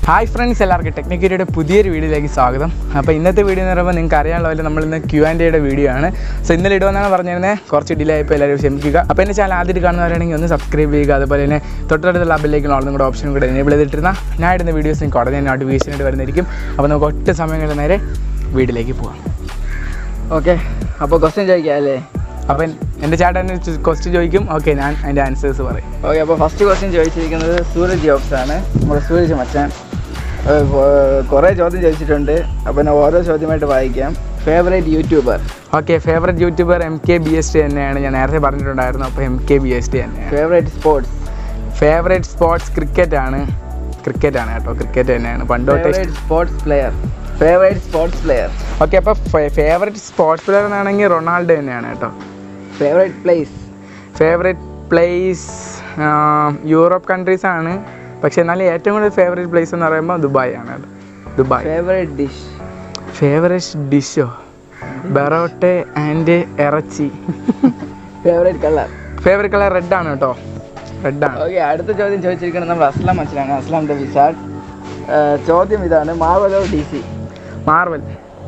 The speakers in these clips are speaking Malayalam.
ഹായ് ഫ്രണ്ട്സ് എല്ലാവർക്കും ടെക്നിക്കലിയുടെ പുതിയൊരു വീഡിയോയിലേക്ക് സ്വാഗതം അപ്പോൾ ഇന്നത്തെ വീഡിയോ എന്ന് പറയുമ്പോൾ നിങ്ങൾക്ക് അറിയാനുള്ള പോലെ നമ്മൾ ഇന്ന് ക്യൂ ആൻഡ് എയുടെ വീഡിയോ ആണ് സോ ഇന്നലെ ഇടുമെന്നാണ് പറഞ്ഞിരുന്നത് കുറച്ച് ഡിലേ ആയപ്പോൾ എല്ലാവരും ക്ഷമിക്കുക അപ്പോൾ എൻ്റെ ചാനൽ ആദ്യമായിട്ട് കാണുന്നവരാണെങ്കിൽ ഒന്ന് സബ്സ്ക്രൈബ് ചെയ്യുക അതുപോലെ തന്നെ തൊട്ടടുത്തുള്ള ബെല്ലേക്ക് ഓളും കൂടെ ഓപ്ഷൻ കൂടെ എനേബിൾ ചെയ്തിട്ടിരുന്ന ഞാൻ ഇടുന്ന വീഡിയോസ് നിങ്ങൾക്ക് ഉടനെ നോട്ടിഫിക്കേഷൻ ആയിട്ട് വരുന്നതായിരിക്കും അപ്പോൾ നമുക്ക് ഒറ്റ സമയങ്ങളിൽ നേരെ വീഡിയോയിലേക്ക് പോകാം ഓക്കെ അപ്പോൾ ക്വസ്റ്റ്യൻ ചോദിക്കാം അല്ലേ അപ്പം എൻ്റെ ചേട്ടൻ ക്വസ്റ്റ് ചോദിക്കും ഓക്കെ ഞാൻ അതിൻ്റെ ആൻസേഴ്സ് പറയും ഓക്കെ അപ്പോൾ ഫസ്റ്റ് ക്വസ്റ്റ്യൻ ചോദിച്ചിരിക്കുന്നത് സൂരജ് ജോബ്സ് ആണ് നമ്മുടെ സൂരജ് മച്ചാൻ കുറേ ചോദ്യം ചോദിച്ചിട്ടുണ്ട് അപ്പോൾ ഞാൻ ഓരോ ചോദ്യമായിട്ട് വായിക്കാം favourite YouTuber okay favourite YouTuber M K B S T തന്നെയാണ് ഞാൻ നേരത്തെ പറഞ്ഞിട്ടുണ്ടായിരുന്നു അപ്പോൾ M K B S T തന്നെയാണ് favourite sports favourite sports cricket ആണ് ക്രിക്കറ്റ് ആണ് കേട്ടോ ക്രിക്കറ്റ് തന്നെയാണ് പണ്ട് തൊട്ടേ favourite sports player favourite sports player okay അപ്പോൾ ഫേവറേറ്റ് സ്പോർട്സ് പ്ലെയർ എന്നാണെങ്കിൽ റൊണാൾഡോ തന്നെയാണ് കേട്ടോ favourite place favourite place Europe countries ആണ് പക്ഷേ എന്നാലും ഏറ്റവും കൂടുതൽ ഫേവറേറ്റ് പ്ലേസ് എന്ന് പറയുമ്പോൾ ദുബായ് ആണ് കേട്ടോ ദുബായ് ഫേവറേറ്റ് ഡിഷ് ഫേവറേറ്റ് ഡിഷോ ബെറോട്ടെ ആൻഡ് ഇറച്ചി favourite colour favourite colour red ആണ് കേട്ടോ റെഡ് ആണ് ഓക്കെ അടുത്ത ചോദ്യം ചോദിച്ചിരിക്കുന്നത് നമ്മൾ അസ്ലാം മച്ചനാണ് അസ്ലാം ദ വിസാഡ് ചോദ്യം ഇതാണ് മാർവലോ ഡി സി മാർവൽ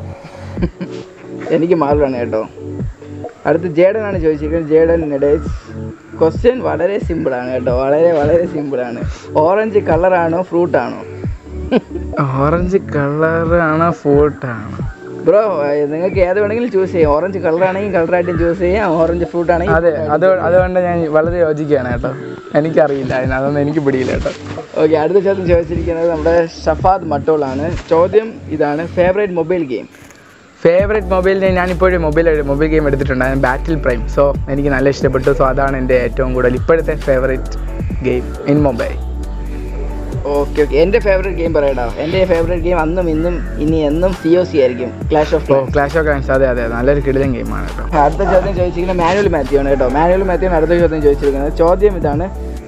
എനിക്ക് മാർവലാണ് കേട്ടോ അടുത്ത് ജേഡനാണ് ചോദിച്ചിരിക്കുന്നത് ജേഡൻ നെഡേസ് ക്വസ്റ്റ്യൻ വളരെ സിമ്പിളാണ് കേട്ടോ വളരെ വളരെ സിമ്പിളാണ് ഓറഞ്ച് കളറാണോ ഫ്രൂട്ടാണോ ഓറഞ്ച് കളർ ആണോ ഫ്രൂട്ട് ആണോ ബ്രോ നിങ്ങൾക്ക് ഏത് വേണമെങ്കിലും ചൂസ് ചെയ്യാം ഓറഞ്ച് കളറാണെങ്കിൽ കളറായിട്ടും ചൂസ് ചെയ്യാം ഓറഞ്ച് ഫ്രൂട്ട് ആണെങ്കിൽ അതെ അത് അതുകൊണ്ട് ഞാൻ വളരെ യോജിക്കുകയാണ് കേട്ടോ എനിക്കറിയില്ല അതിന് അതൊന്നും എനിക്ക് പിടിയില്ല കേട്ടോ ഓക്കെ അടുത്ത ചോദ്യം ചോദിച്ചിരിക്കുന്നത് നമ്മുടെ ഷഫാദ് മട്ടോളാണ് ചോദ്യം ഇതാണ് ഫേവറേറ്റ് മൊബൈൽ ഗെയിം ഫേവറേറ്റ് മൊബൈലിൽ ഞാനിപ്പോഴും മൊബൈൽ മൊബൈൽ ഗെയിം എടുത്തിട്ടുണ്ടായിരുന്നു ബാറ്റിൽ പ്രൈം സോ എനിക്ക് നല്ല ഇഷ്ടപ്പെട്ടു സോ അതാണ് എൻ്റെ ഏറ്റവും കൂടുതൽ ഇപ്പോഴത്തെ favourite game in mobile okay okay എൻ്റെ ഫേവറേറ്റ് ഗെയിം പറയട്ടോ എൻ്റെ ഫേവറേറ്റ് ഗെയിം അന്നും ഇന്നും ഇനി എന്നും സി ഒ സി ആയിരിക്കും Clash of oh Clash of Clans അതെ അതെ നല്ലൊരു കിടിലൻ ഗെയിമാണ് കേട്ടോ അടുത്ത ചോദ്യം ചോദിച്ചിരിക്കുന്നത് മാനുവൽ മാത്യു ആണ് കേട്ടോ മാനുവൽ മാത്യു ആണ് അടുത്ത ചോദ്യം ചോദിച്ചിരിക്കുന്നത് ചോദ്യം ഇതാണ്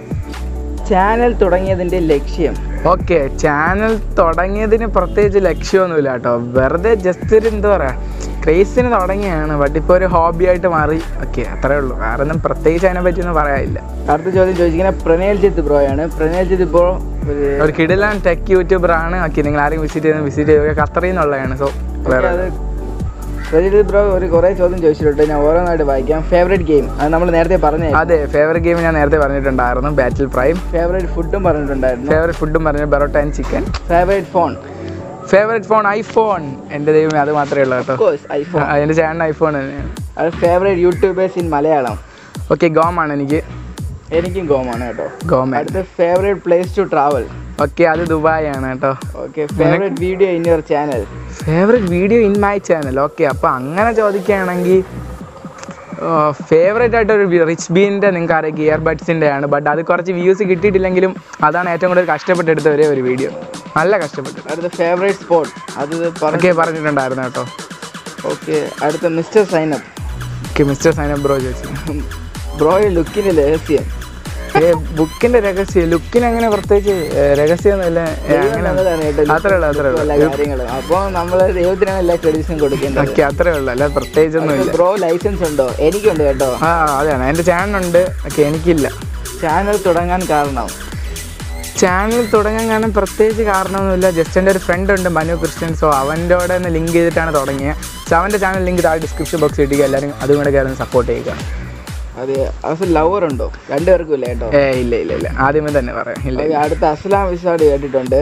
ചാനൽ തുടങ്ങിയതിൻ്റെ ലക്ഷ്യം ഓക്കെ ചാനൽ തുടങ്ങിയതിന് പ്രത്യേകിച്ച് ലക്ഷ്യമൊന്നുമില്ല കേട്ടോ വെറുതെ ജസ്റ്റ് ഒരു എന്താ പറയുക ക്രേസിന് തുടങ്ങിയാണ് ബട്ട് ഇപ്പോൾ ഒരു ഹോബി ആയിട്ട് മാറി ഓക്കെ അത്രേ ഉള്ളൂ വേറെ ഒന്നും പ്രത്യേകിച്ച് അതിനെ പറ്റിയൊന്നും പറയാനില്ല അടുത്ത ചോദ്യം ചോദിക്കുന്നത് പ്രണേൽജിത്ത് ബ്രോ ആണ് പ്രണേൽജിത്ത് ബ്രോ ഒരു ഒരു കിടിലൻ ടെക് യൂട്യൂബർ ആണ് ഓക്കെ നിങ്ങൾ ആരെങ്കിലും വിസിറ്റ് ചെയ്യുന്ന വിസിറ്റ് ചെയ്യുക ഖത്തറിൽ നിന്നുള്ളതാണ് സോ വേറെ അത് പ്രജിത്ത് ബ്രോ ഒരു കുറേ ചോദ്യം ചോദിച്ചിട്ടുണ്ട് ഞാൻ ഓരോന്നായിട്ട് വായിക്കാം ഫേവറേറ്റ് ഗെയിം അത് നമ്മൾ നേരത്തെ പറഞ്ഞ അതെ ഫേവറേറ്റ് ഗെയിം ഞാൻ നേരത്തെ പറഞ്ഞിട്ടുണ്ടായിരുന്നു ബാറ്റിൽ പ്രൈം ഫേവറേറ്റ് ഫുഡും പറഞ്ഞിട്ടുണ്ടായിരുന്നു ഫേവറേറ്റ് ഫുഡും പറഞ്ഞു porotta and chicken favourite phone favourite phone iPhone എൻ്റെ ദൈവമേ അത് മാത്രമേ ഉള്ളൂ കേട്ടോ കോഴ്സ് ഐഫോൺ ആ, എൻ്റെ ചേട്ടൻ ഐഫോൺ തന്നെയാണ് അത് favourite YouTubers in Malayalam okay ഗോമാണ് എനിക്ക് എനിക്കും ഗോമാണ് കേട്ടോ ഗോമാൻ അടുത്ത favourite place to travel okay അത് ദുബായ് ആണ് കേട്ടോ okay favourite video in your channel favourite video in my channel okay അപ്പോൾ അങ്ങനെ ചോദിക്കുകയാണെങ്കിൽ ഫേവറേറ്റ് ആയിട്ട് ഒരു റിച്ച് ബീൻ്റെ നിങ്ങൾക്ക് അറിയാം ഇയർബഡ്സിൻ്റെ ആണ് ബട്ട് അത് കുറച്ച് വ്യൂസ് കിട്ടിയിട്ടില്ലെങ്കിലും അതാണ് ഏറ്റവും കൂടുതൽ കഷ്ടപ്പെട്ടെടുത്ത ഒരേ ഒരു വീഡിയോ നല്ല കഷ്ടപ്പെട്ടു അടുത്ത ഫേവറേറ്റ് സ്പോട്ട് അത് പറഞ്ഞു ഓക്കെ പറഞ്ഞിട്ടുണ്ടായിരുന്നു കേട്ടോ ഓക്കെ അടുത്ത mister Zainab okay mister Zainab bro ചോദിച്ചു ബ്രോയുടെ ലുക്കിൻ്റെ രഹസ്യം ഏ ബുക്കിന്റെ രഹസ്യം ലുക്കിന് അങ്ങനെ പ്രത്യേകിച്ച് ഏ, രഹസ്യമൊന്നുമില്ല ഏ, അങ്ങനെ നല്ലതാണ് കേട്ടോ അത്രേ ഉള്ളൂ അത്രേ എല്ലാ ഉള്ളൂ കാര്യങ്ങളും അപ്പോൾ നമ്മൾ ദൈവത്തിനാണ് എല്ലാ ക്രെഡിറ്റ്സും കൊടുക്കേണ്ടത് ഓക്കെ അത്രേ ഉള്ളൂ അല്ലാതെ പ്രത്യേകിച്ചൊന്നുമില്ല ബ്രോ ലൈസൻസ് ഉണ്ടോ എനിക്കുണ്ട് കേട്ടോ ആ അതെയാണ് എൻ്റെ ചാനലുണ്ട് ഓക്കെ എനിക്കില്ല ചാനൽ തുടങ്ങാൻ കാരണം ചാനൽ തുടങ്ങാൻ കാരണം പ്രത്യേകിച്ച് കാരണമൊന്നുമില്ല ജസ്റ്റ് എൻ്റെ ഒരു ഫ്രണ്ട് ഉണ്ട് മനു ക്രിസ്ത്യൻ സോ അവൻ്റെ കൂടെ ഒന്ന് ലിങ്ക് ചെയ്തിട്ടാണ് തുടങ്ങിയത് സോ അവൻ്റെ ചാനൽ ലിങ്ക് താഴെ ഡിസ്ക്രിപ്ഷൻ ബോക്സ് ഇട്ടിരിക്കുക എല്ലാവരും അതും കൂടെ കയറി സപ്പോർട്ട് ചെയ്യുക അത് അസൽ ലവർ ഉണ്ടോ രണ്ടുപേർക്കും ഇല്ല കേട്ടോ ഏ ഇല്ല ഇല്ല ഇല്ല ആദ്യമേ തന്നെ പറയാം ഇല്ല ഓക്കേ, അടുത്ത അസ്ലാം വിസാഡ് കേട്ടിട്ടുണ്ട്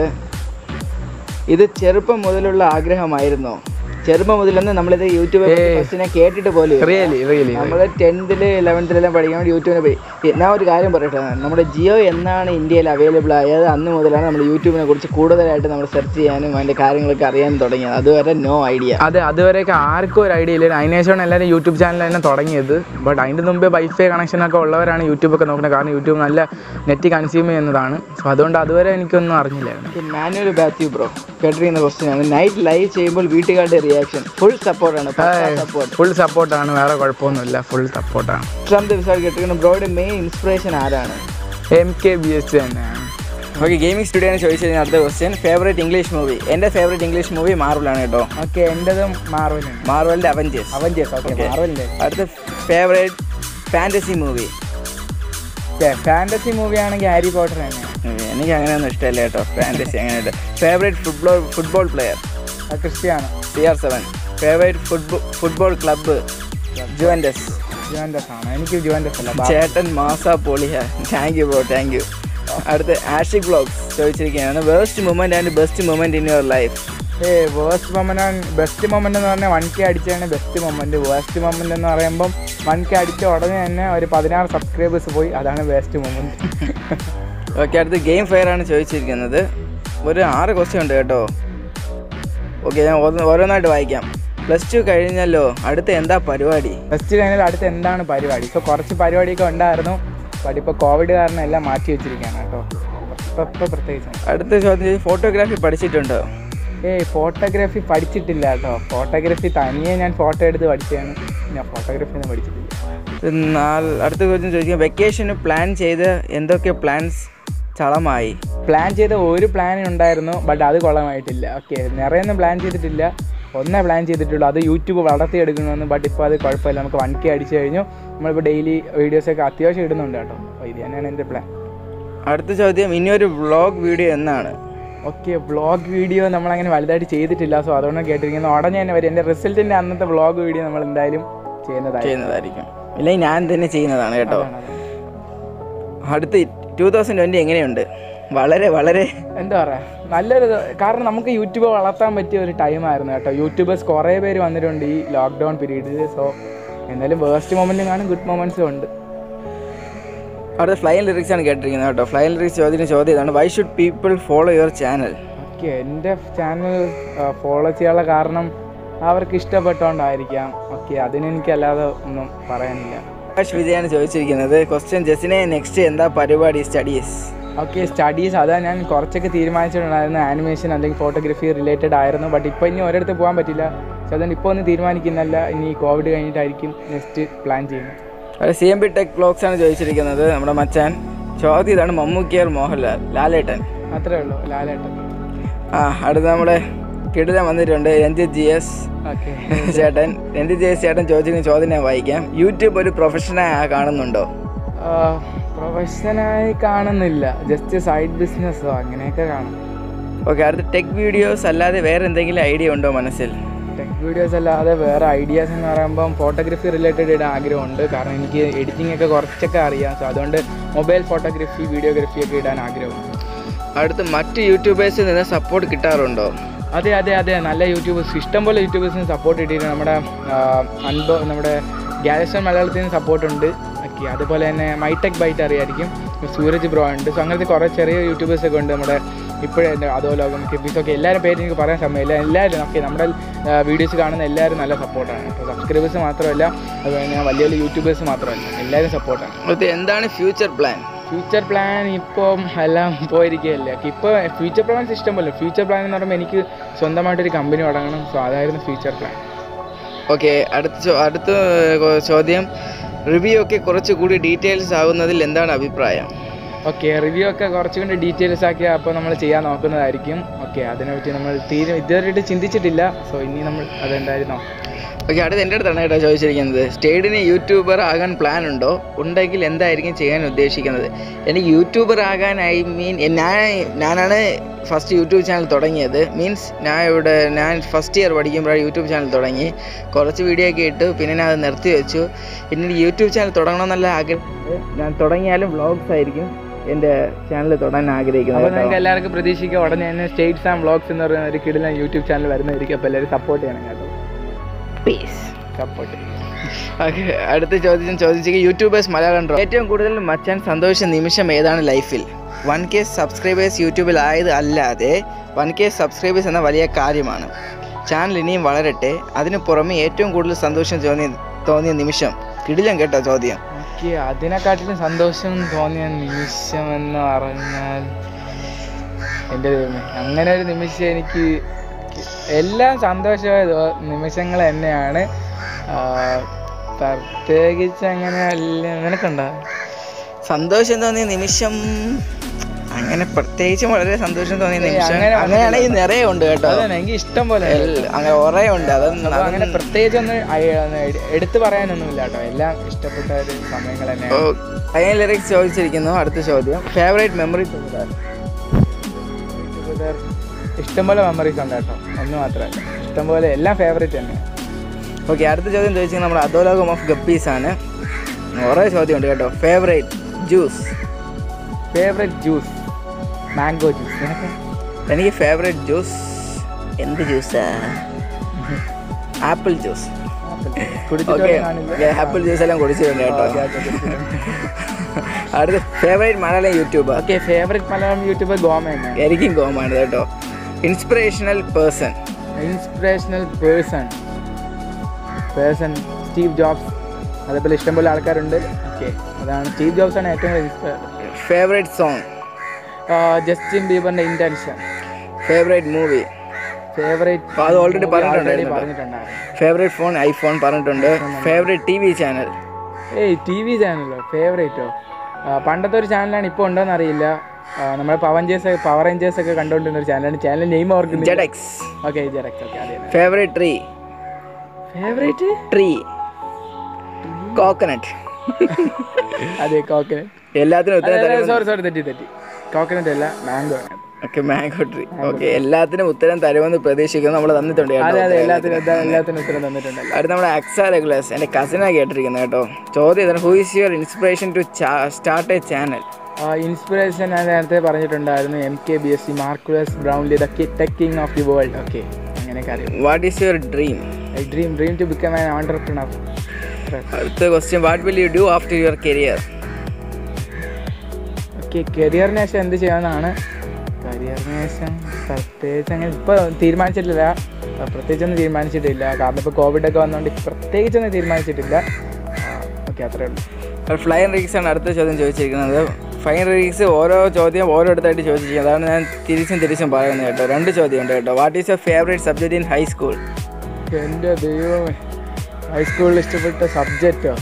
ഇത് ചെറുപ്പം മുതലുള്ള ആഗ്രഹമായിരുന്നോ ചെറുപ്പം മുതലെന്ന് നമ്മളിത് യൂട്യൂബിൽ ഏയ്. ഫസ്റ്റിനെ കേട്ടിട്ട് പോലും ഇല്ല. റിയലി റിയലി നമ്മൾ ടെൻത്തിൽ ഇലവൻത്തിലെല്ലാം പഠിക്കുമ്പോൾ യൂട്യൂബിനെ പോയി ഞാൻ ഒരു കാര്യം പറയട്ടെ നമ്മുടെ ജിയോ എന്നാണ് ഇന്ത്യയിൽ അവൈലബിൾ ആയത് അന്ന് മുതലാണ് നമ്മൾ യൂട്യൂബിനെ കുറിച്ച് കൂടുതലായിട്ട് നമ്മൾ സെർച്ച് ചെയ്യാനും അതിൻ്റെ കാര്യങ്ങളൊക്കെ അറിയാനും തുടങ്ങിയത് അതുവരെ നോ ഐഡിയ അതെ അതുവരെയൊക്കെ ആർക്കും ഒരു ഐഡിയ ഇല്ല അതിനുശേഷമാണ് എല്ലാവരും യൂട്യൂബ് ചാനൽ തന്നെ തുടങ്ങിയത് ബട്ട് അതിൻ്റെ മുമ്പേ വൈഫൈ കണക്ഷനൊക്കെ ഉള്ളവരാണ് യൂട്യൂബൊക്കെ നോക്കുന്നത് കാരണം യൂട്യൂബ് നല്ല നെറ്റ് കൺസ്യൂം ചെയ്യുന്നതാണ് സോ അതുകൊണ്ട് അതുവരെ എനിക്കൊന്നും അറിഞ്ഞില്ലായിരുന്നു മാനുവൽ ബാത്യു ബ്രോ കേട്ടിരിക്കുന്ന ക്വസ്റ്റ്യൻ ആണ് നൈറ്റ് ലൈവ് ചെയ്യുമ്പോൾ വീട്ടുകാരുടെ റിയാക്ഷൻ ഫുൾ സപ്പോർട്ടാണ് സപ്പോർട്ട് ഫുൾ സപ്പോർട്ടാണ് വേറെ കുഴപ്പമൊന്നുമില്ല ഫുൾ സപ്പോർട്ടാണ് ഇഷ്ടം ദിവസം കേട്ടിരിക്കുന്ന ബ്രോയുടെ മെയിൻ ഇൻസ്പിറേഷൻ ആരാണ് എം കെ ബി എസ് തന്നെയാണ് ഓക്കെ ഗെയിമിംഗ് സ്റ്റുഡിയോ ചോദിച്ചു കഴിഞ്ഞാൽ അടുത്ത ക്വസ്റ്റ്യൻ ഫേവറേറ്റ് ഇംഗ്ലീഷ് മൂവി എൻ്റെ ഫേവറേറ്റ് ഇംഗ്ലീഷ് മൂവി മാർവലാണ് കേട്ടോ ഓക്കെ എൻ്റെതും മാർവലാണ് മാർവലിൻ്റെ അവഞ്ചേഴ്സ് അവഞ്ചേഴ്സ് ഓക്കെ Okay. മാർവലിൻ്റെ അടുത്ത favourite fantasy movie fantasy movie ആണെങ്കിൽ ഹാരി പോട്ടർ തന്നെയാണ് എനിക്ക് അങ്ങനെയൊന്നും ഇഷ്ടമല്ല കേട്ടോ ഫാൻറ്റസി അങ്ങനെയുണ്ട് favourite football football player Cristiano C R seven favourite football football club Juventus Juventus ആണ് എനിക്ക് ജുവൻഡസ് അല്ല ബാ- ചേട്ടൻ മാസ പൊളിയ thank you bro thank you അടുത്ത് ആഷിക് ബ്ലോഗ്സ് ചോദിച്ചിരിക്കുകയാണ് worst moment and best moment in your life ഏ വേസ്റ്റ് മൊമെന്റ് ബെസ്റ്റ് മൊമെന്റ് എന്ന് പറഞ്ഞാൽ വൺ കെ അടിച്ചാണ് ബെസ്റ്റ് മൊമെന്റ് വേസ്റ്റ് മൊമെന്റ് എന്ന് പറയുമ്പം വൺ കെ അടിച്ച ഉടനെ തന്നെ ഒരു പതിനാറ് സബ്സ്ക്രൈബേഴ്സ് പോയി അതാണ് വേസ്റ്റ് മൊമെന്റ് ഓക്കെ അടുത്ത് ഗെയിം ഫെയർ ആണ് ചോദിച്ചിരിക്കുന്നത് ഒരു ആറ് ക്വസ്റ്റ്യൻ ഉണ്ട് കേട്ടോ ഓക്കെ ഞാൻ ഓരോ- ഓരോന്നായിട്ട് വായിക്കാം പ്ലസ് ടു കഴിഞ്ഞല്ലോ അടുത്ത എന്താ പരിപാടി ഫസ്റ്റ് കഴിഞ്ഞാൽ അടുത്ത് എന്താണ് പരിപാടി ഇപ്പോൾ കുറച്ച് പരിപാടിയൊക്കെ ഉണ്ടായിരുന്നു ബട്ട് ഇപ്പോൾ കോവിഡ് കാരണം എല്ലാം മാറ്റി വെച്ചിരിക്കുകയാണ് കേട്ടോ ഇപ്പോൾ ഇപ്പോൾ പ്രത്യേകിച്ച് അടുത്ത ചോദ്യം ഫോട്ടോഗ്രാഫി പഠിച്ചിട്ടുണ്ടോ ഏയ് ഫോട്ടോഗ്രാഫി പഠിച്ചിട്ടില്ല കേട്ടോ ഫോട്ടോഗ്രാഫി തനിയെ ഞാൻ ഫോട്ടോ എടുത്ത് പഠിച്ചതാണ് ഞാൻ ഫോട്ടോഗ്രാഫി ഒന്നും പഠിച്ചിട്ടില്ല എന്നാൽ അടുത്ത ചോദ്യം ചോദിക്കാം വെക്കേഷന് പ്ലാൻ ചെയ്ത് എന്തൊക്കെ പ്ലാൻസ് ചളമായി പ്ലാൻ ചെയ്ത ഒരു പ്ലാൻ ഉണ്ടായിരുന്നു ബട്ട് അത് കൊള്ളമായിട്ടില്ല ഓക്കെ നിറയൊന്നും പ്ലാൻ ചെയ്തിട്ടില്ല ഒന്നേ പ്ലാൻ ചെയ്തിട്ടുള്ളൂ അത് യൂട്യൂബ് വളർത്തിയെടുക്കണമെന്ന് ബട്ട് ഇപ്പോൾ അത് കുഴപ്പമില്ല നമുക്ക് വൺ കെ അടിച്ചു കഴിഞ്ഞു നമ്മളിപ്പോൾ ഡെയിലി വീഡിയോസൊക്കെ അത്യാവശ്യം ഇടുന്നുണ്ട് കേട്ടോ അപ്പോൾ ഇത് തന്നെയാണ് എൻ്റെ പ്ലാൻ അടുത്ത ചോദ്യം ഇനിയൊരു വ്ളോഗ് വീഡിയോ എന്നാണ് ഓക്കെ വ്ളോഗ് വീഡിയോ നമ്മളങ്ങനെ വലുതായിട്ട് ചെയ്തിട്ടില്ല സോ അതുകൊണ്ട് കേട്ടിരിക്കുന്നത് ഉടനെ തന്നെ വരും എൻ്റെ റിസൾട്ടിൻ്റെ അന്നത്തെ വ്ളോഗ് വീഡിയോ നമ്മൾ എന്തായാലും ചെയ്യുന്നതായി ചെയ്യുന്നതായിരിക്കും ഇല്ലെങ്കിൽ ഞാൻ തന്നെ ചെയ്യുന്നതാണ് കേട്ടോ അതാണ്, അതാണ്. അടുത്ത് ടൂ തൗസൻഡ് ട്വൻറ്റി എങ്ങനെയുണ്ട് വളരെ വളരെ എന്താ പറയുക നല്ലൊരു ഇത് കാരണം നമുക്ക് യൂട്യൂബ് വളർത്താൻ പറ്റിയ ഒരു ടൈമായിരുന്നു കേട്ടോ യൂട്യൂബേഴ്സ് കുറേ പേര് വന്നിട്ടുണ്ട് ഈ ലോക്ക്ഡൗൺ പീരീഡിൽ സോ എന്തായാലും വേസ്റ്റ് മൊമെൻറ്റും കാണും ഗുഡ് മൊമെൻറ്റ്സും ഉണ്ട് അവിടെ ഫ്ലൈൻ ലിറിക്സ് ആണ് കേട്ടിരിക്കുന്നത് കേട്ടോ ഫ്ലൈൻ ലിറിക്സ് ചോദ്യം ചോദ്യം ഇതാണ് why should people follow your channel okay എൻ്റെ ചാനൽ ഫോളോ ചെയ്യാനുള്ള കാരണം അവർക്ക് ഇഷ്ടപ്പെട്ടുകൊണ്ടായിരിക്കാം ഓക്കെ അതിനെനിക്കല്ലാതെ ഒന്നും പറയാനില്ല ആകാശ് വിജയാണ് ചോദിച്ചിരിക്കുന്നത് ക്വസ്റ്റ്യൻ ജസിനെ നെക്സ്റ്റ് എന്താ പരിപാടി സ്റ്റഡീസ് ഓക്കെ സ്റ്റഡീസ് അതാ ഞാൻ കുറച്ചൊക്കെ തീരുമാനിച്ചിട്ടുണ്ടായിരുന്നു ആനിമേഷൻ അല്ലെങ്കിൽ ഫോട്ടോഗ്രാഫി റിലേറ്റഡ് ആയിരുന്നു ബട്ട് ഇപ്പോൾ ഇനി ഒരിടത്ത് പോകാൻ പറ്റില്ല സോ അതുകൊണ്ട് ഇപ്പോൾ ഒന്നും തീരുമാനിക്കുന്നില്ല ഇനി കോവിഡ് കഴിഞ്ഞിട്ടായിരിക്കും നെക്സ്റ്റ് പ്ലാൻ ചെയ്യുന്നത് അവിടെ C M B tech blogs ആണ് ചോദിച്ചിരിക്കുന്നത് നമ്മുടെ മച്ചാൻ ചോദ്യം ഇതാണ് മമ്മൂക്കിയർ മോഹൻലാൽ ലാലേട്ടൻ അത്രേ ഉള്ളൂ ലാലേട്ടൻ ആ അടുത്ത നമ്മുടെ കിടിലം വന്നിട്ടുണ്ട് രഞ്ജിത്ത് ജി എസ് ഓക്കെ ചേട്ടൻ രഞ്ജിത്ത് ജി എസ് ചേട്ടൻ ചോദിച്ചിരിക്കുന്ന ചോദ്യം ഞാൻ വായിക്കാം യൂട്യൂബ് ഒരു പ്രൊഫഷനായി കാണുന്നുണ്ടോ പ്രൊഫഷനായി കാണുന്നില്ല ജസ്റ്റ് സൈഡ് ബിസിനസ്സോ അങ്ങനെയൊക്കെ കാണും ഓക്കെ അടുത്ത ടെക് വീഡിയോസ് അല്ലാതെ വേറെ എന്തെങ്കിലും ഐഡിയ ഉണ്ടോ മനസ്സിൽ ടെക് വീഡിയോസ് അല്ലാതെ വേറെ ഐഡിയാസ് എന്ന് പറയുമ്പം ഫോട്ടോഗ്രാഫി റിലേറ്റഡ് ഇടാൻ ആഗ്രഹമുണ്ട് കാരണം എനിക്ക് എഡിറ്റിംഗ് ഒക്കെ കുറച്ചൊക്കെ അറിയാം സോ അതുകൊണ്ട് മൊബൈൽ ഫോട്ടോഗ്രാഫി വീഡിയോഗ്രാഫി ഒക്കെ ഇടാൻ ആഗ്രഹമുണ്ട് അടുത്ത് മറ്റ് യൂട്യൂബേഴ്സിൽ നിന്ന് സപ്പോർട്ട് കിട്ടാറുണ്ടോ അതെ അതെ അതെ നല്ല യൂട്യൂബേഴ്സ് ഇഷ്ടംപോലെ യൂട്യൂബേഴ്സിന് സപ്പോർട്ട് കിട്ടിയിട്ട് നമ്മുടെ അൻപോ നമ്മുടെ ഗാലക്സൺ മലയാളത്തിൽ നിന്ന് സപ്പോർട്ടുണ്ട് ഓക്കെ അതുപോലെ തന്നെ മൈടെക് ബൈറ്റ് അറിയായിരിക്കും സൂരജ് ബ്രോ ഉണ്ട് സോ അങ്ങനത്തെ കുറേ ചെറിയ യൂട്യൂബേഴ്സ് ഒക്കെ ഉണ്ട് നമ്മുടെ ഇപ്പോഴേ അതോ ലോകം കിബീസൊക്കെ എല്ലാവരും പേര് എനിക്ക് പറയാൻ സമയമില്ല എല്ലാവരും ഓക്കെ നമ്മുടെ വീഡിയോസ് കാണുന്ന എല്ലാവരും നല്ല സപ്പോർട്ടാണ് അപ്പോൾ സബ്സ്ക്രൈബേഴ്സ് മാത്രമല്ല അതുപോലെ തന്നെ വലിയ വലിയ യൂട്യൂബേഴ്സ് മാത്രമല്ല എല്ലാവരും സപ്പോർട്ടാണ് അടുത്ത് എന്താണ് ഫ്യൂച്ചർ പ്ലാൻ ഫ്യൂച്ചർ പ്ലാൻ ഇപ്പം എല്ലാം പോയിരിക്കുകയല്ലേ ഇപ്പോൾ ഫ്യൂച്ചർ പ്ലാൻസ് ഇഷ്ടം പോലെ ഫ്യൂച്ചർ പ്ലാൻ എന്ന് പറയുമ്പോൾ എനിക്ക് സ്വന്തമായിട്ടൊരു കമ്പനി തുടങ്ങണം സോ അതായിരുന്നു ഫ്യൂച്ചർ പ്ലാൻ ഓക്കെ അടുത്ത ചോ- അടുത്ത ഏർ, ചോദ്യം റിവ്യൂ ഒക്കെ കുറച്ചുകൂടി ഡീറ്റെയിൽസ് ആവുന്നതിൽ എന്താണ് അഭിപ്രായം ഓക്കെ റിവ്യൂ ഒക്കെ കുറച്ചും കൂടി ഡീറ്റെയിൽസ് ആക്കി അപ്പോൾ നമ്മൾ ചെയ്യാൻ നോക്കുന്നതായിരിക്കും ഓക്കെ അതിനെപ്പറ്റി നമ്മൾ തീരെ ഇതുവരെയായിട്ട് ചിന്തിച്ചിട്ടില്ല സോ ഇനി നമ്മൾ അതെന്തായാലും നോക്കാം ഓക്കെ അടുത്ത് എൻ്റെ അടുത്താണ് കേട്ടോ ചോദിച്ചിരിക്കുന്നത് സ്റ്റേഡിന് യൂട്യൂബർ ആകാൻ പ്ലാൻ ഉണ്ടോ ഉണ്ടെങ്കിൽ എന്തായിരിക്കും ചെയ്യാൻ ഉദ്ദേശിക്കുന്നത് എനിക്ക് യൂട്യൂബർ ആകാൻ ഐ മീൻ ഞാൻ ഞാനാണ് ഫസ്റ്റ് യൂട്യൂബ് ചാനൽ തുടങ്ങിയത് മീൻസ് ഞാൻ ഇവിടെ ഞാൻ ഫസ്റ്റ് ഇയർ പഠിക്കുമ്പോഴാണ് യൂട്യൂബ് ചാനൽ തുടങ്ങി കുറച്ച് വീഡിയോ ഒക്കെ ഇട്ടു പിന്നെ ഞാൻ അത് നിർത്തി വെച്ചു പിന്നെ യൂട്യൂബ് ചാനൽ തുടങ്ങണമെന്നുള്ള ആഗ്രഹം ഞാൻ തുടങ്ങിയാലും വ്ളോഗ്സ് ആയിരിക്കും എൻ്റെ ചാനൽ തുടങ്ങാൻ അപ്പോൾ ആഗ്രഹിക്കുന്നത് നിങ്ങൾക്ക് കേട്ടോ. എല്ലാവർക്കും പ്രതീക്ഷിക്കാം ഉടനെ തന്നെ സ്റ്റേറ്റ്സ് ആൻഡ് വ്ളോഗ്സ് എന്ന് പറയുന്ന ഒരു കിടിലൻ യൂട്യൂബ് ചാനൽ വരുന്നതായിരിക്കും അപ്പോൾ എല്ലാവരും സപ്പോർട്ട് ചെയ്യണം കേട്ടോ Peace. സപ്പോർട്ട് ഓക്കെ അടുത്ത ചോദ്യം ചോദിച്ചത് യൂട്യൂബേഴ്സ് മലയാളം ഡ്രോ ഏറ്റവും കൂടുതൽ മച്ചാൻ സന്തോഷ നിമിഷം ഏതാണ് ലൈഫിൽ വൺ കെ സബ്സ്ക്രൈബേഴ്സ് യൂട്യൂബിൽ ആയത് അല്ലാതെ വൺ കെ സബ്സ്ക്രൈബേഴ്സ് എന്ന വലിയ കാര്യമാണ് ചാനൽ ഇനിയും വളരട്ടെ അതിനു പുറമെ ഏറ്റവും കൂടുതൽ സന്തോഷം തോന്നിയ തോന്നിയ നിമിഷം കിടിലം കേട്ടോ ചോദ്യം എനിക്ക് അതിനെക്കാട്ടിലും സന്തോഷം തോന്നിയ നിമിഷം എന്ന് പറഞ്ഞാൽ എൻ്റെ ദൈവമേ അങ്ങനെ ഒരു നിമിഷം എനിക്ക് എല്ലാം സന്തോഷമായ ദോ- നിമിഷങ്ങൾ തന്നെയാണ് ആ, പ്രത്യേകിച്ച് അങ്ങനെ അല്ല നിനക്കുണ്ടോ സന്തോഷം തോന്നിയ നിമിഷം അങ്ങനെ പ്രത്യേകിച്ച് വളരെ സന്തോഷം തോന്നിയ ഏയ് നിമിഷം അങ്ങനെ അങ്ങനെയാണെങ്കിൽ നിറയെ ഉണ്ട് കേട്ടോ അതന്നെ എനിക്ക് ഇഷ്ടം പോലെ എൽ- അങ്ങനെ കുറേ ഉണ്ട് അതൊന്നും അപ്പൊ അങ്ങനെ അതൊന്നും പ്രത്യേകിച്ച് ഒന്ന് അയ- ഒന്ന് എട്- എടുത്തു പറയാനൊന്നുമില്ല കേട്ടോ എല്ലാം ഇഷ്ടപ്പെട്ട ഒരു സമയങ്ങൾ തന്നെയാണ് അയ്യൻ ലിറിക്സ് ചോദിച്ചിരിക്കുന്നു അടുത്ത ചോദ്യം ഫേവറേറ്റ് മെമ്മറി ഇഷ്ടംപോലെ മെമ്മറീസ് ഉണ്ട് കേട്ടോ ഒന്ന് മാത്രമല്ല ഇഷ്ടംപോലെ എല്ലാം ഫേവറേറ്റ് തന്നെ ഓക്കെ അടുത്ത ചോദ്യം ചോദിച്ചാൽ നമ്മുടെ അധോലോകം ഓഫ് ഗപ്പീസ് ആണ് കുറേ ചോദ്യമുണ്ട് കേട്ടോ favourite juice favourite juice mango juice നിനക്ക് എനിക്ക് ഫേവറേറ്റ് ജ്യൂസ് എന്ത് ജ്യൂസാ apple juice okay apple juice എല്ലാം കുടിച്ചിട്ടുണ്ട് കേട്ടോ അടുത്ത favourite Malayalam youtuber okay favourite Malayalam youtuber ഗോമ തന്നെയാണ് എനിക്കും ഗോമാണ് കേട്ടോ inspirational person inspirational person person Steve Jobs അതേപോലെ ഇഷ്ടംപോലെ ആൾക്കാരുണ്ട് ഓക്കെ അതാണ് സ്റ്റീവ് ജോബ്സ് ആണ് ഏറ്റവും ഇൻസ്പയർ ഫേവറേറ്റ് സോങ് ജസ്റ്റിൻ ബീബറിന്റെ ഇന്റൻഷൻ ഫേവറേറ്റ് മൂവി ഫേവറേറ്റ് അത് already പറഞ്ഞിട്ടുണ്ടായിരുന്നു. പറഞ്ഞിട്ടുണ്ടായിരുന്നു ഫേവറേറ്റ് ഫോൺ ഐഫോൺ പറഞ്ഞിട്ടുണ്ട് ഫേവറേറ്റ് ടി വി ചാനൽ ഏയ് ടി വി ചാനലോ ഫേവറേറ്റോ പണ്ടത്തെ ഒരു ചാനലാണ് ഇപ്പോൾ ഉണ്ടോന്ന് അറിയില്ല ആ, നമ്മുടെ പവഞ്ചേഴ്സ് പവർ റേഞ്ചേഴ്സ് ഒക്കെ കണ്ടുകൊണ്ടിരുന്ന ഒരു ചാനലാണ് ചാനൽ നെയിം ഓർക്കുന്നില്ല ജെഡെക്സ് ഓക്കെ ജെറക്സ് ഓക്കെ അതെ favourite tree favourite tree coconut അതെ കോക്കനട്ട് എല്ലാത്തിനും ഉത്തരം സോറി സോറി തെറ്റി തെറ്റി കോക്കനട്ട് അല്ല മാംഗോ ആണ് ഓക്കെ മാംഗോ ട്രീ ഓക്കെ എല്ലാത്തിനും ഉത്തരം തരുമെന്ന് പ്രതീക്ഷിക്കുന്നു നമ്മൾ തന്നിട്ടുണ്ട് കേട്ടോ അതെ അതെ ഉത്തരം. എല്ലാത്തിനും എന്താ എല്ലാത്തിനും ഉത്തരം തന്നിട്ടുണ്ടല്ലോ അടുത്ത നമ്മുടെ അക്സ റെഗുലേഴ്സ് എൻ്റെ കസിനാണ് കേട്ടിരിക്കുന്നത് കേട്ടോ ചോദ്യം ഇതാണ് who is your inspiration to start a channel inspiration ഞാൻ നേരത്തെ പറഞ്ഞിട്ടുണ്ടായിരുന്നു M K B S C Marques Brownlee the tech king of the world okay അങ്ങനെയൊക്കെ അറിയാം what is your dream I dream dream to become an entrepreneur അടുത്ത question what will you do after your career okay കരിയറിന് ശേഷം എന്ത് ചെയ്യാമെന്നാണ് കരിയറിന് ശേഷം പ്രത്യേകിച്ച് അങ്ങനെ ഇപ്പോൾ തീരുമാനിച്ചിട്ടില്ല ആ, പ്രത്യേകിച്ചൊന്നും തീരുമാനിച്ചിട്ടില്ല കാരണം ഇപ്പോൾ കോവിഡ് ഒക്കെ വന്നുകൊണ്ട് പ്രത്യേകിച്ചൊന്നും തീരുമാനിച്ചിട്ടില്ല ഓക്കെ അത്രേ ഉള്ളൂ ഫ്ലൈൻ റിക്സ് ആണ് അടുത്ത ചോദ്യം ചോദിച്ചിരിക്കുന്നത് ഫ്ലൈൻ റിക്സ് ഓരോ ചോദ്യം ഓരോരുത്തരായിട്ട് ചോദിച്ചിരിക്കുന്നത് അതാണ് ഞാൻ തിരിച്ചും തിരിച്ചും പറയുന്നത് കേട്ടോ രണ്ട് ചോദ്യമുണ്ട് കേട്ടോ what is your favourite subject in high school എൻ്റെ ദൈവമേ ഹൈസ്കൂളിൽ ഇഷ്ടപ്പെട്ട സബ്ജക്റ്റോ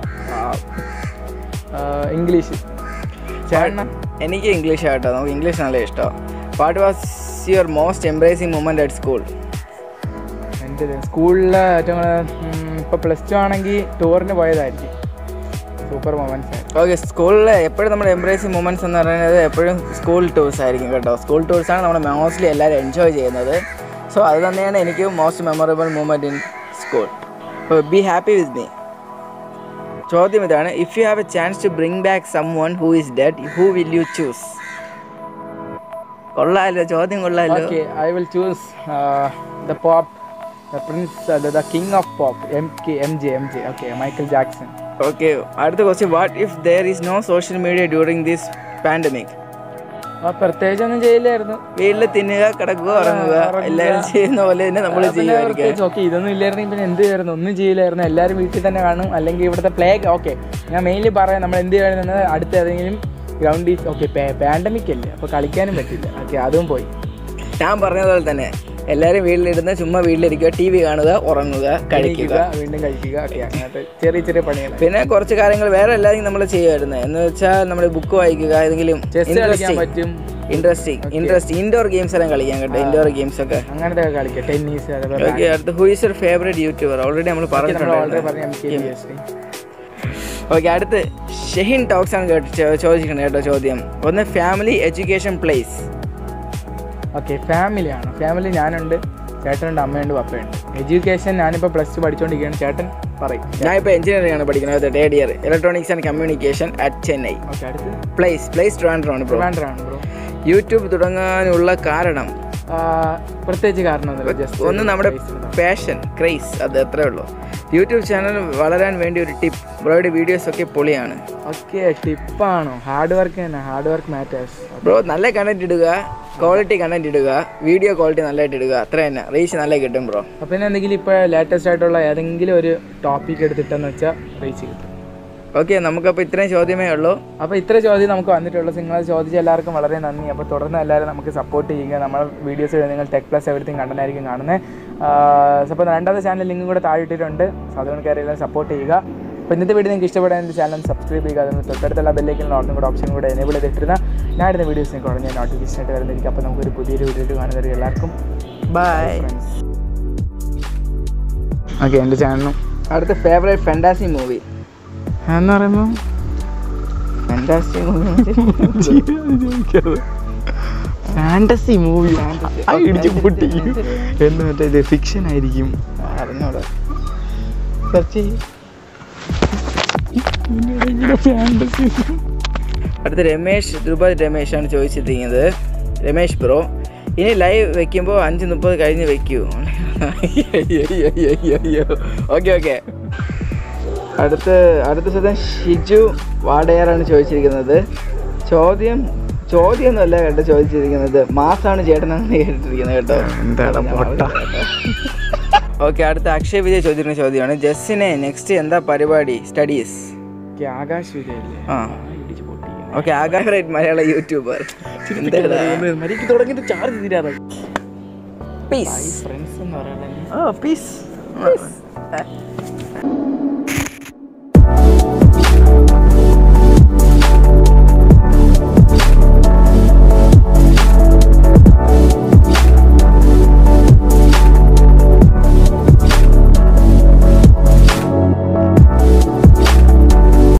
ഇംഗ്ലീഷ് ചേട്ടന എനിക്ക് ഇംഗ്ലീഷ് കേട്ടോ നമുക്ക് ഇംഗ്ലീഷ് നല്ല ഇഷ്ടം what was your most embarrassing moment at school എൻ്റെ സ്കൂളിൽ ഏറ്റവും ഇപ്പോൾ പ്ലസ് ടു ആണെങ്കിൽ ടൂറിന് പോയതായിരിക്കും സൂപ്പർ മൊമെൻറ്റ്സ് ആയിരുന്നു ഓക്കെ സ്കൂളിൽ എപ്പോഴും നമ്മുടെ എംബ്രേസിങ് മൂമെൻറ്റ്സ് എന്ന് പറയുന്നത് എപ്പോഴും സ്കൂൾ ടൂർസ് ആയിരിക്കും കേട്ടോ സ്കൂൾ ടൂർസാണ് നമ്മൾ മോസ്റ്റ്ലി എല്ലാവരും എൻജോയ് ചെയ്യുന്നത് സോ അത് തന്നെയാണ് എനിക്ക് most memorable moment in school be happy with me ചോദ്യം ഇതാണ് if you have a chance to bring back someone who is dead who will you choose കൊള്ളാമല്ലോ ചോദ്യം കൊള്ളാമല്ലോ Okay, I will choose uh, the pop, the prince, uh, the, the king of pop, MK, MJ, MJ. Okay, Michael Jackson. Okay അടുത്ത question what if there is no social media during this pandemic ആ പ്രത്യേകിച്ചൊന്നും ചെയ്യില്ലായിരുന്നു വീട്ടിൽ തിന്നുക കിടക്കുക ഉറങ്ങുക എല്ലാവരും ചെയ്യുന്ന പോലെ തന്നെ നമ്മൾ ചെയ്യുമായിരിക്കും ഓക്കെ ഇതൊന്നും ഇല്ലായിരുന്നെങ്കിൽ പിന്നെ എന്ത് ചെയ്യായിരുന്നു ഒന്നും ചെയ്യില്ലായിരുന്നു എല്ലാവരും വീട്ടിൽ തന്നെ കാണും അല്ലെങ്കിൽ ഇവിടുത്തെ പ്ലേ ഓക്കെ ഞാൻ മെയിൻലി പറയാം നമ്മൾ എന്ത് ചെയ്യുന്നത് അടുത്ത ഏതെങ്കിലും ഗ്രൗണ്ടിൽ ഓക്കെ പാൻഡമിക് അല്ലേ അപ്പോൾ കളിക്കാനും പറ്റില്ല ഓക്കെ അതും പോയി ഞാൻ പറഞ്ഞതുപോലെ തന്നെ എല്ലാവരും വീട്ടിലിരുന്ന് ചുമ്മാ വീട്ടിലിരിക്കുക ടി വി കാണുക ഉറങ്ങുക കഴിക്കുക കഴിക്കുക വീണ്ടും കഴിക്കുക ഓക്കെ അങ്ങനത്തെ ചെറിയ ചെറിയ പണികൾ പിന്നെ കുറച്ച് കാര്യങ്ങൾ വേറെ എല്ലാവരും നമ്മൾ ചെയ്യുമായിരുന്നു എന്ന് വെച്ചാൽ നമ്മൾ ബുക്ക് വായിക്കുക ഏതെങ്കിലും ചെസ് കളിക്കാൻ പറ്റും ഇൻട്രസ്റ്റിംഗ് ഇൻട്രസ്റ്റ് ഇൻഡോർ ഗെയിംസ് എല്ലാം കളിക്കാൻ കേട്ടോ ഇൻഡോർ ഗെയിംസ് ഒക്കെ അങ്ങനത്തെ ഒക്കെ കളിക്കുക ടെന്നീസ് അതേപോലെ ഓക്കെ അടുത്ത who is your favourite youtuber already നമ്മൾ നമ്മൾ ഓൾറെഡി പറഞ്ഞിട്ടുണ്ട് പറഞ്ഞ M K B S okay അടുത്ത് ഷെഹിൻ ടോക്സ് ആണ് കേട്ടോ ചോ- ചോദിച്ചിരിക്കുന്നത് കേട്ടോ ചോദ്യം ഒന്ന് ഫാമിലി എഡ്യൂക്കേഷൻ പ്ലേസ് ഓക്കെ ഫാമിലിയാണ് ഫാമിലി ഞാനുണ്ട് ചേട്ടനുണ്ട് അമ്മയുണ്ട് പപ്പയുണ്ട് എഡ്യൂക്കേഷൻ ഞാനിപ്പോൾ പ്ലസ് ടു പഠിച്ചുകൊണ്ടിരിക്കുകയാണ് ചേട്ടൻ പറയും ഞാൻ ഇപ്പോൾ എഞ്ചിനീയറിംഗ് ആണ് പഠിക്കുന്നത് third year electronics and communication at Chennai okay അടുത്ത് പ്ലേസ് പ്ലേസ് ട്രാൻഡ്രോ ആണ് ബ്രോ ട്രിവാൻഡ്രാണ് ബ്രോ യൂട്യൂബ് തുടങ്ങാനുള്ള കാരണം പ്രത്യേകിച്ച് കാരണമൊന്നുമില്ല ജസ്റ്റ് ഒന്ന് നമ്മുടെ പാഷൻ ക്രേസ് അത് അത്രേ ഉള്ളൂ യൂട്യൂബ് ചാനൽ വളരാൻ വേണ്ടി ഒരു ടിപ്പ് ബ്രോയുടെ വീഡിയോസ് ഒക്കെ പൊളിയാണ് ഓക്കെ ടിപ്പാണോ ഹാർഡ് വർക്ക് തന്നെ ഹാർഡ് വർക്ക് മാറ്റേഴ്സ് ബ്രോ നല്ല കണ്ടന്റ് ഇടുക ക്വാളിറ്റി കണ്ടന്റ് ഇടുക വീഡിയോ ക്വാളിറ്റി നല്ലതായിട്ട് ഇടുക അത്ര തന്നെ റീച്ച് നല്ല കിട്ടും ബ്രോ അപ്പോൾ പിന്നെ എന്തെങ്കിലും ഇപ്പോൾ ലേറ്റസ്റ്റ് ആയിട്ടുള്ള ഏതെങ്കിലും ഒരു ടോപ്പിക് എടുത്തിട്ടെന്ന് വെച്ചാൽ റീച്ച് കിട്ടും ഓക്കെ നമുക്കപ്പോൾ ഇത്രയും ചോദ്യമേ ഉള്ളൂ അപ്പോൾ ഇത്ര ചോദ്യം നമുക്ക് വന്നിട്ടുള്ളൂ നിങ്ങൾ ചോദിച്ച എല്ലാവർക്കും വളരെ നന്ദി അപ്പോൾ തുടർന്ന് എല്ലാവരും നമുക്ക് സപ്പോർട്ട് ചെയ്യുക നമ്മുടെ വീഡിയോസ് നിങ്ങൾ ടെക് പ്ലസ് എവറിത്തിങ് കണ്ടനായിരിക്കും കാണുന്നത് അപ്പോൾ രണ്ടാമത്തെ ചാനൽ ലിങ്കും കൂടെ താഴെ ഇട്ടിട്ടുണ്ട് സോ അതുകൊണ്ട് കയറി എല്ലാവരും സപ്പോർട്ട് ചെയ്യുക അപ്പോൾ ഇന്നത്തെ വീഡിയോ നിങ്ങൾക്ക് ഇഷ്ടപ്പെടാൻ എൻ്റെ ചാനൽ സബ്സ്ക്രൈബ് ചെയ്യുക അതിന് തൊട്ടടുത്തുള്ള ബെല്ലേക്കിൽ ഓർഡും കൂടെ ഓപ്ഷൻ കൂടെ എനേബിൾ ചെയ്തിട്ടിരുന്ന ഞാൻ ഇടുന്ന വീഡിയോസ് നിങ്ങൾക്ക് ഉടനെ നോട്ടിഫിക്കേഷൻ ആയിട്ട് വരുന്നതായിരിക്കും അപ്പോൾ നമുക്കൊരു പുതിയൊരു വീഡിയോ കാണുന്നവർ എല്ലാവർക്കും ബൈ ഓക്കെ എൻ്റെ ചാനലും അടുത്ത ഫേവറേറ്റ് ഫാൻറ്റാസി മൂവി എന്ന് പറയുമ്പോൾ ഫാൻറ്റാസി മൂവി ഫാന്റസി മൂവി ഇടിച്ച് പൊട്ടിക്കും എന്ന് മറ്റേ ഇത് ഫിക്ഷൻ ആയിരിക്കും അറിഞ്ഞോടാ സെർച്ച് ചെയ്യും അടുത്ത രമേശ് ധ്രുപദ് രമേശ് ആണ് ചോദിച്ചിരിക്കുന്നത് രമേശ് ബ്രോ ഇനി ലൈവ് വെക്കുമ്പോൾ അഞ്ച് മുപ്പത് കഴിഞ്ഞ് വെക്കൂ ഓക്കെ ഓക്കെ അടുത്ത അടുത്ത സ്വന്തം ഷിജു വാടയാറാണ് ചോദിച്ചിരിക്കുന്നത് ചോദ്യം ചോദ്യമൊന്നുമല്ല കേട്ടോ ചോദിച്ചിരിക്കുന്നത് മാസാണ് ചേട്ടനാണ് കേട്ടിരിക്കുന്നത് കേട്ടോ എന്താടാ പൊട്ട ഓക്കെ അടുത്ത അക്ഷയ് വിജയ് ചോദിച്ചിരിക്കുന്ന ചോദ്യമാണ് ജസ്സിനെ നെക്സ്റ്റ് എന്താ പരിപാടി സ്റ്റഡീസ് ആകാശ് വിജയല്ലേ ആ ഓക്കെ ആകാശ് മലയാള യൂട്യൂബർ മരിക്ക് തുടങ്ങിയിട്ട് ചാർജ് തീരാറായി പീസ് ഫ്രണ്ട്സ് എന്ന് പറയുന്നത് ഓ പീസ്